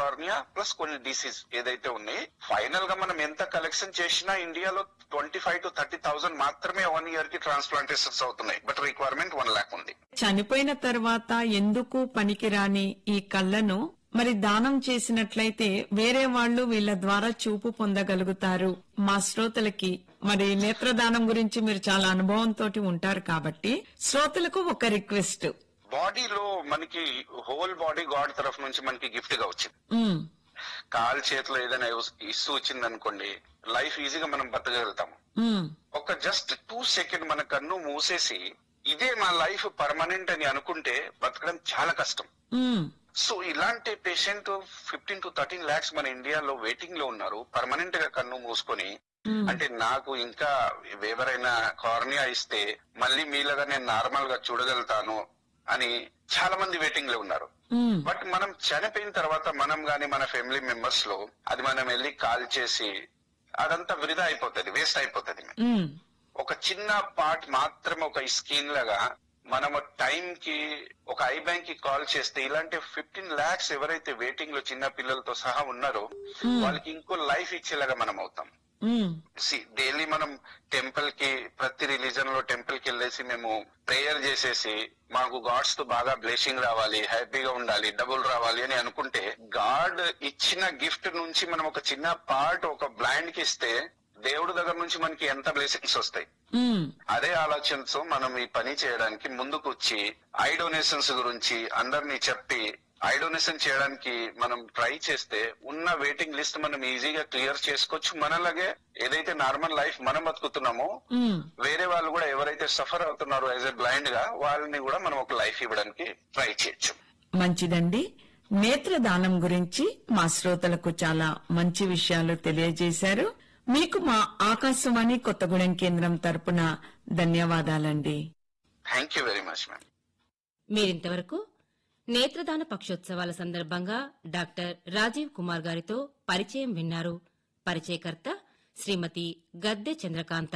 Cornea plus కొన్ని disease ఏదైతే ఉన్నాయి ఫైనల్ గా మనం ఎంత కలెక్షన్ చేసినా ఇండియాలో twenty five to thirty thousand మాత్రమే వన్ ఇయర్ కి ట్రాన్స్ప్లాంటేషన్స్ అవుతున్నాయి బట్ రిక్వైర్మెంట్ వన్ లాక్ ఉంది చనిపోయిన తర్వాత ఎందుకు పనికిరాని ఈ కళ్ళను మరి దానం చేసినట్లయితే వేరే వాళ్ళు వీళ్ళ ద్వారా చూపు పొందగలుగుతారు మా శ్రోతలకి మరి నేత్రదానం గురించి మీరు చాలా అనుభవంతో ఉంటారు కాబట్టి శ్రోతలకు ఒక రిక్వెస్ట్ బాడీలో మనకి హోల్ బాడీ గాడ్ తరఫు నుంచి మనకి గిఫ్ట్ గా వచ్చింది ఉమ్, కాలు చేతిలో ఏదైనా ఇష్యూ వచ్చింది అనుకోండి లైఫ్ ఈజీగా మనం బతకగలుగుతాము ఉమ్, ఒక జస్ట్ టూ సెకండ్ మన కన్ను మూసేసి ఇదే మా లైఫ్ పర్మనెంట్ అని అనుకుంటే బతకడం చాలా కష్టం ఉమ్, సో ఇలాంటి patient fifteen to thirteen lakhs మన ఇండియాలో వెయిటింగ్ లో ఉన్నారు పర్మనెంట్ గా కన్ను మూసుకొని ఉమ్, అంటే నాకు ఇంకా ఎవరైనా కార్నియా ఇస్తే మళ్ళీ మీలాగా నేను నార్మల్ గా చూడగలుగుతాను అని చాలా మంది వెయిటింగ్ లో ఉన్నారు ఉమ్, బట్ మనం చనిపోయిన తర్వాత మనం గాని మన ఫ్యామిలీ మెంబర్స్ లో అది మనం వెళ్ళి కాల్ చేసి అదంతా వృధా అయిపోతుంది వేస్ట్ అయిపోతుంది ఉమ్, ఒక చిన్న పార్ట్ మాత్రమే ఒక స్కీన్ లాగా మనం టైం కి ఒక ఐ బ్యాంక్ కి కాల్ చేస్తే ఇలాంటి ఫిఫ్టీన్ లాక్స్ ఎవరైతే వెయిటింగ్ లో చిన్న పిల్లలతో సహా ఉన్నారో వాళ్ళకి ఇంకో లైఫ్ ఇచ్చేలాగా మనం అవుతాం ఉమ్, డైలీ మనం టెంపుల్ కి ప్రతి రిలీజన్ లో టెంపుల్ కి వెళ్ళేసి మేము ప్రేయర్ చేసేసి మాకు గాడ్స్ తో బాగా బ్లెషింగ్ రావాలి హ్యాపీగా ఉండాలి డబుల్ రావాలి అని అనుకుంటే గాడ్ ఇచ్చిన గిఫ్ట్ నుంచి మనం ఒక చిన్న పార్ట్ ఒక బ్లైండ్ కి ఇస్తే దేవుడి దగ్గర నుంచి మనకి ఎంత బ్లెస్సింగ్స్ వస్తాయి ఉమ్, అదే ఆలోచనతో మనం ఈ పని చేయడానికి ముందుకు వచ్చి ఐ డొనేషన్స్ గురించి అందరినీ చెప్పి ఐ డొనేషన్ చేయడానికి మనం ట్రై చేస్తే ఉన్న వెయిటింగ్ లిస్ట్ మనం ఈజీగా క్లియర్ చేసుకోవచ్చు మనలాగే ఏదైతే నార్మల్ లైఫ్ మనం బతుకుతున్నామో ఉమ్. వేరే వాళ్ళు కూడా ఎవరైతే సఫర్ అవుతున్నారో యాజ్ ఎ బ్లైండ్ గా వాళ్ళని కూడా మనం ఒక లైఫ్ ఇవ్వడానికి ట్రై చేయొచ్చు మంచిదండి నేత్రదానం గురించి మా శ్రోతలకు చాలా మంచి విషయాలు తెలియజేశారు మీకు మా ఆకాశవాణి కొత్తగూడెం కేంద్రం తరపున ధన్యవాదాలండి thank you very much ma'am మీరింతవరకు నేత్రదాన పక్షోత్సవాల సందర్భంగా డాక్టర్ రాజీవ్ కుమార్ గారితో పరిచయం విన్నారు పరిచయకర్త శ్రీమతి గద్దె చంద్రకాంత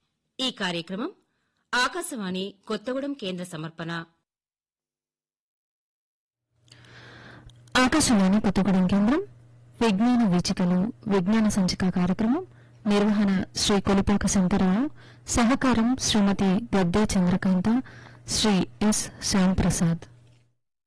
ఈ కార్యక్రమం ఆకాశవాణి కొత్తగూడెం కేంద్ర సమర్పణ ఆకాశవాణి కొత్తగూడెం కేంద్రం విజ్ఞాన వీచికలు విజ్ఞాన సంచిక కార్యక్రమం నిర్వహణ శ్రీ కొలిపాక శంకరరావు సహకారం శ్రీమతి గద్దే చంద్రకాంత శ్రీ ఎస్ శ్యాంప్రసాద్